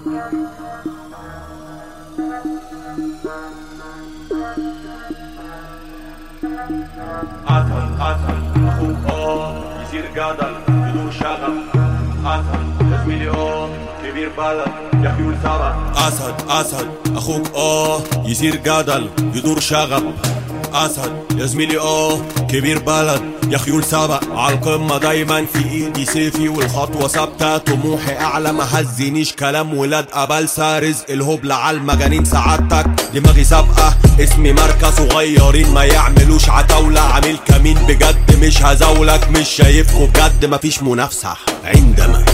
أسد أسد أخوك آه يصير جدل بدون شغب أسد يا زميلي آه كبير بلد يا خيول سبع أسد أسد أخوك آه يصير جدل يدور شغب أسد يا زميلي آه كبير بلد يا خيول سبق على القمة دايما في إيدي سيفي والخطوة ثابتة طموحي أعلى ما هزنيش كلام ولاد أبلسة رزق الهبل على المجانين سعادتك دماغي سابقة اسمي ماركة صغيرين ما يعملوش عتاولة عامل كمين بجد مش هزاولك مش شايفكوا بجد مفيش منافسة عندما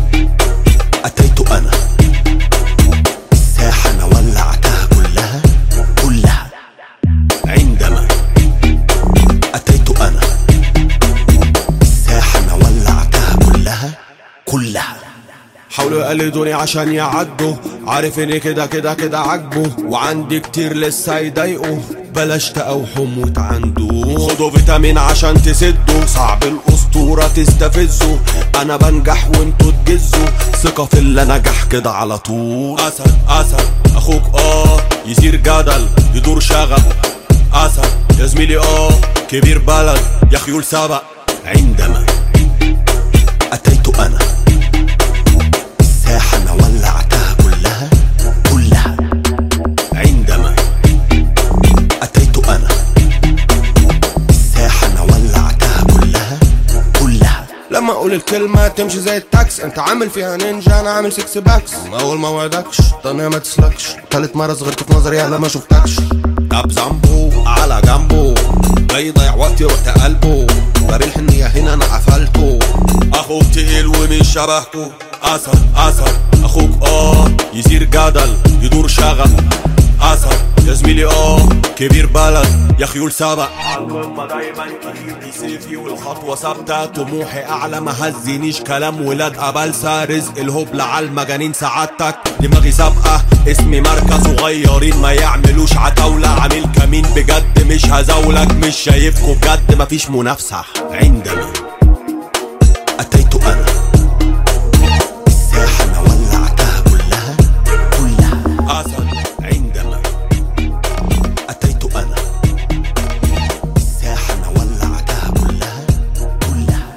أتيت أنا الساحة أنا ولعتها كلها كلها عندما أتيت أنا الساحة أنا ولعتها كلها كلها حاولوا يقلدوني عشان يعدوا عارف اني كده كده كده عاجبه وعندي كتير لسه يضايقوا بلاش تقاوحوا وتعندوا خدوا فيتامين عشان تسدوا صعب الاسطورة تستفزوا انا بنجح وانتوا تجزوا ثقة في اللي نجح كده على طول اسد اسد اخوك اه يصير جدل يدور شغب اسد يا زميلي اه كبير بلد يا خيول سبق عندما اتيت انا الساحة أنا ولعتها كلها كلها عندما أتيت أنا الساحة أنا ولعتها كلها كلها لما أقول الكلمة تمشي زي التاكس أنت عامل فيها نينجا أنا عامل سكس باكس أول ما وعدكش الدنيا ما تسلكش تالت مرة صغرت في نظري أنا ما شفتكش طب ذنبه على جنبه جاي يضيع وقتي وقت قلبه باب الحنية هنا أنا قفلته أخوك تقيل ومش شبهكو أسد أسد أخوك آه يصير جدل يدور شغب أسد يا زميلي آه كبير بلد يا خيول سبق على القمة دايما ايدي سيفي والخطوة ثابتة طموحي أعلى ما هزنيش كلام ولاد أبلسة رزق الهبل على المجانين سعادتك دماغي سابقة اسمي ماركة صغيرين ما يعملوش عتاولة عامل كمين بجد مش هزاولك مش شايفكوا بجد مفيش منافسة عندما أتيت أنا الساحة أنا ولعتها كلها كلها أسد عندما أتيت أنا الساحة أنا ولعتها كلها كلها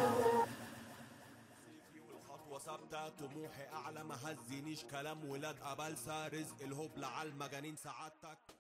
خطوة ثابتة طموحي أعلى ما هزنيش كلام ولاد أبلسة رزق الهبل على المجانين سعادتك